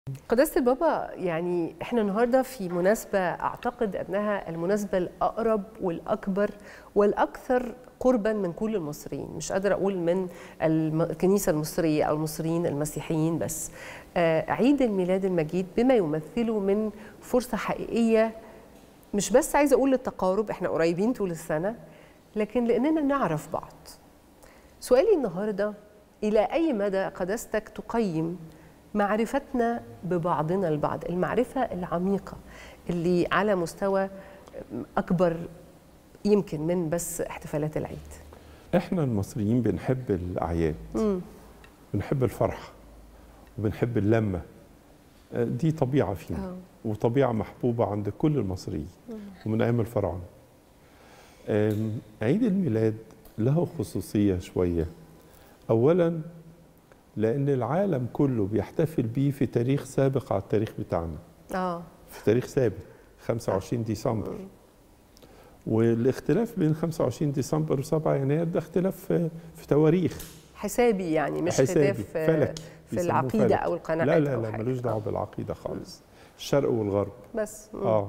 قداسة البابا يعني احنا النهارده في مناسبة اعتقد انها المناسبة الاقرب والاكبر والاكثر قربا من كل المصريين، مش قادرة اقول من الم- الكنيسة المصرية او المصريين المسيحيين بس. آه، عيد الميلاد المجيد بما يمثله من فرصة حقيقية مش بس عايزة اقول للتقارب احنا قريبين طول السنة لكن لاننا نعرف بعض. سؤالي النهارده الى اي مدى قداستك تقيم معرفتنا ببعضنا البعض المعرفة العميقة اللي على مستوى أكبر يمكن من بس احتفالات العيد احنا المصريين بنحب الاعياد بنحب الفرحه وبنحب اللمه آه، دي طبيعه فينا آه. وطبيعه محبوبه عند كل المصريين ومن ايام الفراعنه آم، عيد الميلاد له خصوصيه شويه اولا لان العالم كله بيحتفل بيه في تاريخ سابق على التاريخ بتاعنا اه في تاريخ ثابت 25 ديسمبر والاختلاف بين 25 ديسمبر و7 يناير ده اختلاف في, في تواريخ حسابي يعني مش حسابي خلاف آه، فلكي في بيسموه العقيدة فلكي. أو القناعات لا لا أو لا حاجة. ملوش دعوه آه. بالعقيده خالص الشرق والغرب بس مم. اه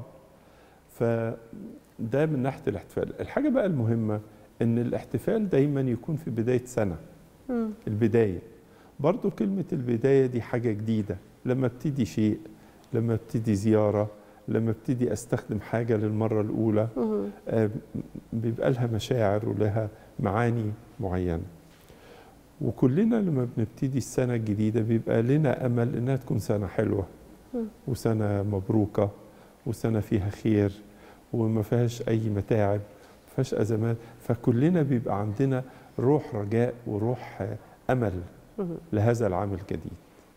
فده من ناحيه الاحتفال الحاجه بقى المهمه ان الاحتفال دايما يكون في بدايه سنه مم. البدايه برضو كلمه البدايه دي حاجه جديده لما ابتدي شيء لما ابتدي زياره لما ابتدي استخدم حاجه للمره الاولى مم. آه، بيبقى لها مشاعر ولها معاني معينه وكلنا لما بنبتدي السنه الجديده بيبقى لنا امل انها تكون سنه حلوه مم. وسنه مبروكه وسنه فيها خير وما فيهاش اي متاعب ما فيهاش ازمات فكلنا بيبقى عندنا روح رجاء وروح آه، امل مم. لهذا العام الجديد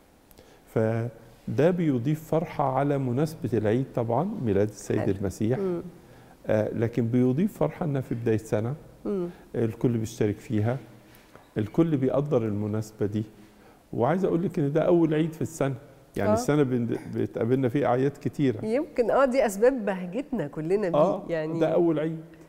فده بيضيف فرحه على مناسبه العيد طبعا ميلاد السيد حلو. المسيح مم. آه، لكن بيضيف فرحة انها في بداية سنة مم. الكل بيشترك فيها الكل بيقدر المناسبة دي وعايز اقول لك ان ده اول عيد في السنة يعني آه. آه. السنة بن- بتقابلنا فيه اعياد كتيرة يمكن اه دي أسباب بهجتنا كلنا بيه اه يعني ده اول عيد